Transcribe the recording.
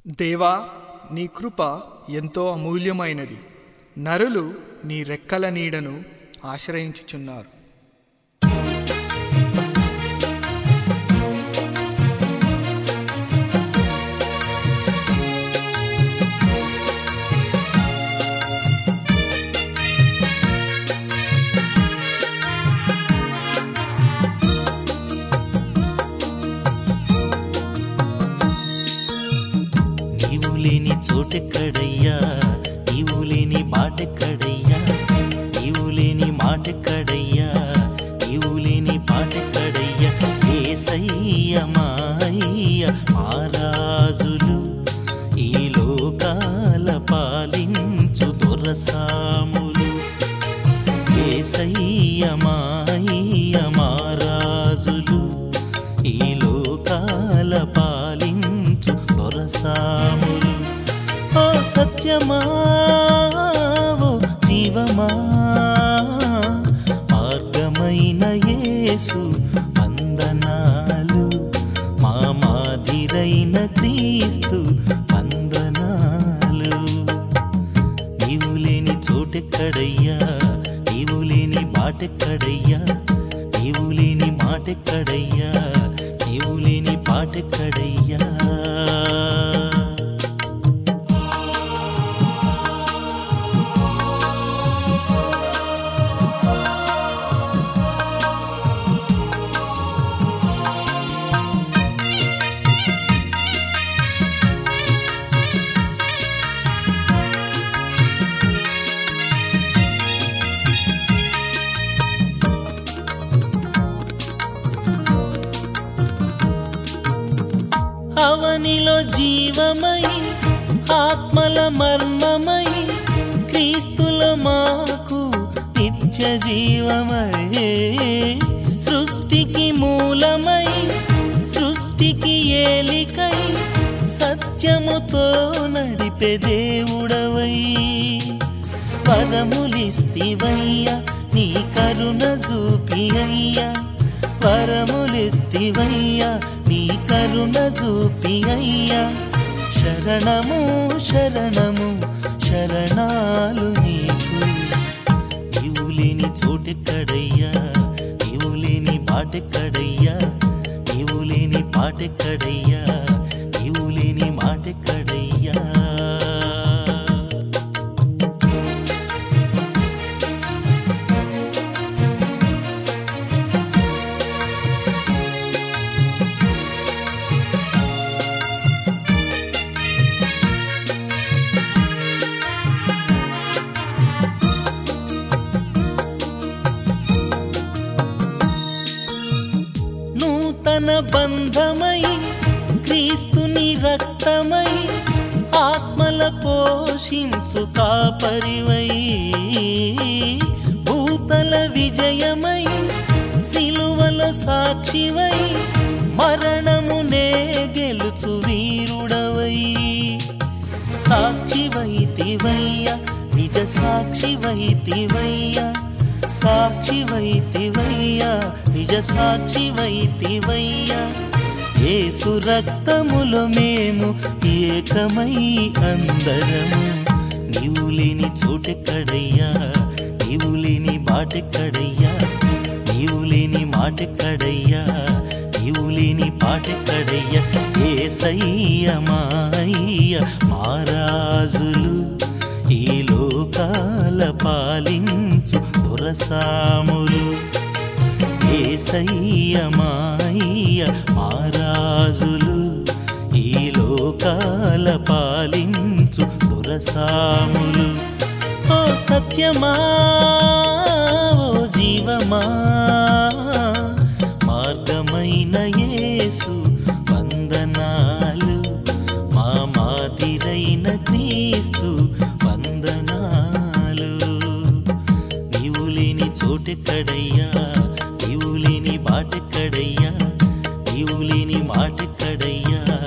దేవా నీ కృప ఎంతో అమూల్యమైనది నరులు నీ రెక్కల నీడను ఆశ్రయించుచున్నారు నీవు లేని చోటెక్కడయ్యా నీవు లేని బాటెక్కడయ్యా నీవు లేని మాటెక్కడయ్యా నీవు లేని పాటెక్కడయ్యా ఏసయ్య మాయ్య మారాజులు ఈ లోకాల పాలించు దొరసాములు ఏసయ్య మాయ్య మారాజులు ఈ లోకాల పాలించు దొరసాములు ఓ సత్యమా ఓ జీవమా మార్గమైన యేసు వందనాలు మా మాదిరైన క్రీస్తు వందనాలు నీవు లేని చోటెక్కడయ్యా నీవు లేని బాటెక్కడయ్యా నీవు లేని మాటెక్కడయ్యా నీవు లేని పాటెక్కడయ్యా అవనిలో జీవమై ఆత్మల మర్మమై క్రీస్తుల మాకు నిత్య జీవమై సృష్టికి మూలమై సృష్టికి ఏలికై సత్యముతో నడిపే దేవుడవై వరములిస్తివయ్యా నీ కరుణ చూపి అయ్యా వరములిస్తివయ్యా నీ కరుణ చూపి అయ్యా శరణము శరణము శరణాలు నీకు నీవు లేని చోటెక్కడయ్యా నీవు లేని బాటెక్కడయ్యా నీవు లేని పాటెక్కడయ్యా నీవు లేని మాటెక్కడయ్యా నూతన బంధమై క్రీస్తుని రక్తమై ఆత్మల పోషించు కాపరివై భూతల విజయమై సిలువల సాక్షివై మరణమునే గెలుచు వీరుడవై సాక్షివైతివయ్యా నిజ సాక్షివైతివయ్యా సాక్షివైతివయ్యా నిజ సాక్షివైతివయ్యా ఏసు రక్తములో మేము ఏకమై అందరము నీవు లేని చోటెక్కడయ్యా నీవు లేని బాటెక్కడయ్యా నీవు లేని మాటెక్కడయ్యా నీవు లేని పాటెక్కడయ్యా ఏసయ్య మాయ్య మారాజులు ఈ లోకాల పాలించు దొరసాములు ఏసయ్య మాయ్య మారాజులు ఈ లోకాల పాలించు దొరసాములు ఓ సత్యమా ఓ జీవమా మార్గమైన యేసు వందనాలు మా మాదిరైన క్రీస్తు వందనాలు నీవు లేని చోటెక్కడయ్యా నీవు లేని బాటెక్కడయ్యా నీవు లేని మాటెక్కడయ్యా